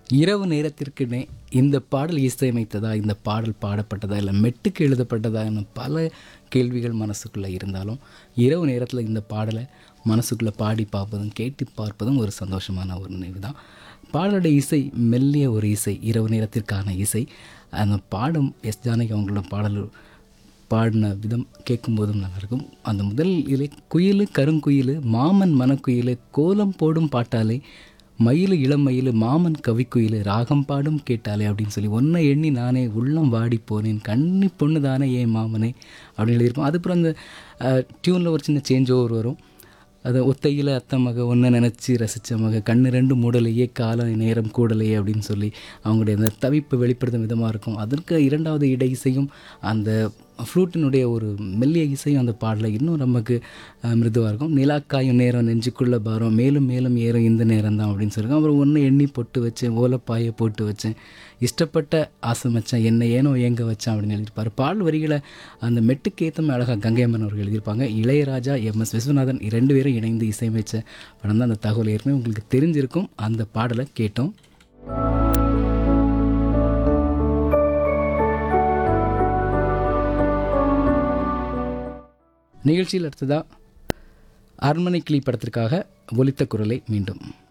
இரவு நேரத்திற்குனே இந்த பாடல் இசையமைத்ததா இந்த பாடல் பாடப்பட்டதா இல்லை மெட்டுக்கு எழுதப்பட்டதா என பல கேள்விகள் மனசுக்குள்ளே இருந்தாலும் இரவு நேரத்தில் இந்த பாடலை மனசுக்குள்ளே பாடி பார்ப்பதும் கேட்டு பார்ப்பதும் ஒரு சந்தோஷமான ஒரு நினைவு தான் பாடலுடைய இசை மெல்லிய ஒரு இசை இரவு நேரத்திற்கான இசை அந்த பாடும் எஸ் ஜானகி அவங்களோட பாடல் பாடின விதம் கேட்கும்போதும் நல்லாயிருக்கும் அந்த முதல் இதிலே குயில் கருங்குயில் மாமன் மனக்குயில் கோலம் போடும் பாட்டாலே மயில் இளமயில் மாமன் கவிக்குயில் ராகம் பாடும் கேட்டாலே அப்படின்னு சொல்லி ஒன்றை எண்ணி நானே உள்ளம் வாடி போனேன் கண்ணி பொண்ணு தானே ஏன் மாமனே அப்படின்னு எழுதியிருப்போம் அதுக்கப்புறம் அந்த டியூனில் ஒரு சின்ன சேஞ்ச் ஓவர் வரும் அது ஒத்தையில் அத்தை மக ஒன்றை நினச்சி ரசித்த மக கண்ணு ரெண்டு மூடலையே கால நேரம் கூடலையே அப்படின்னு சொல்லி அவங்களுடைய அந்த தவிப்பு வெளிப்படுத்தும் விதமாக இருக்கும் அதற்கு இரண்டாவது இடை இசையும் அந்த ஃப்ளூட்டினுடைய ஒரு மெல்லிய இசையும் அந்த பாடலில் இன்னும் நமக்கு மிருதுவாக இருக்கும் நிலாக்காயும் நேரம் நெஞ்சுக்குள்ளே பாரம் மேலும் மேலும் ஏறும் இந்த நேரம் தான் அப்படின்னு சொல்லியிருக்கோம் அப்புறம் ஒன்று எண்ணி பொட்டு வச்சேன் ஓலப்பாயை போட்டு வச்சேன் இஷ்டப்பட்ட ஆசை வச்சேன் என்னை ஏனோ ஏங்க வச்சேன் அப்படின்னு எழுதியிருப்பார் பாடல் வரிகளை அந்த மெட்டுக்கேத்தம் அழகாக கங்கையம்மன் அவர்கள் எழுதியிருப்பாங்க இளையராஜா எம் எஸ் விஸ்வநாதன் இரண்டு பேரும் இணைந்து இசையமைச்ச படம் தான் அந்த தகவல் ஏற்கனவே உங்களுக்கு தெரிஞ்சிருக்கும் அந்த பாடலை கேட்டோம் நிகழ்ச்சியில் அடுத்ததாக அரண்மனை கிளி படத்திற்காக ஒலித்த குரலை மீண்டும்